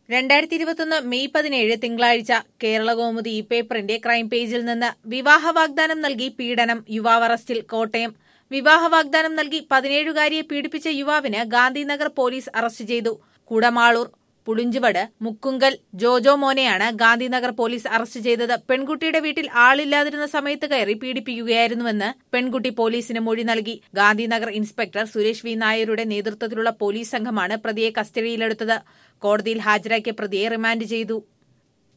രണ്ടായിരത്തി ഇരുപത്തൊന്ന് മെയ് പതിനേഴ് തിങ്കളാഴ്ച കേരളകൗമുദി ഈ പേപ്പറിന്റെ ക്രൈം പേജിൽ നിന്ന് വിവാഹ വാഗ്ദാനം നൽകി പീഡനം യുവാവ് അറസ്റ്റിൽ കോട്ടയം വിവാഹ വാഗ്ദാനം നൽകി പതിനേഴുകാരിയെ പീഡിപ്പിച്ച യുവാവിന് ഗാന്ധിനഗർ പോലീസ് അറസ്റ്റ് ചെയ്തു കുടമാളൂർ പുളിഞ്ചുവട് മുക്കുങ്കൽ ജോജോ മോനെയാണ് ഗാന്ധിനഗർ പോലീസ് അറസ്റ്റ് ചെയ്തത് പെൺകുട്ടിയുടെ വീട്ടിൽ ആളില്ലാതിരുന്ന സമയത്ത് കയറി പീഡിപ്പിക്കുകയായിരുന്നുവെന്ന് പെൺകുട്ടി പോലീസിന് മൊഴി നൽകി ഗാന്ധിനഗർ ഇൻസ്പെക്ടർ സുരേഷ് വി നായരുടെ നേതൃത്വത്തിലുള്ള പോലീസ് സംഘമാണ് പ്രതിയെ കസ്റ്റഡിയിലെടുത്തത് കോടതിയിൽ ഹാജരാക്കിയ പ്രതിയെ റിമാൻഡ് ചെയ്തു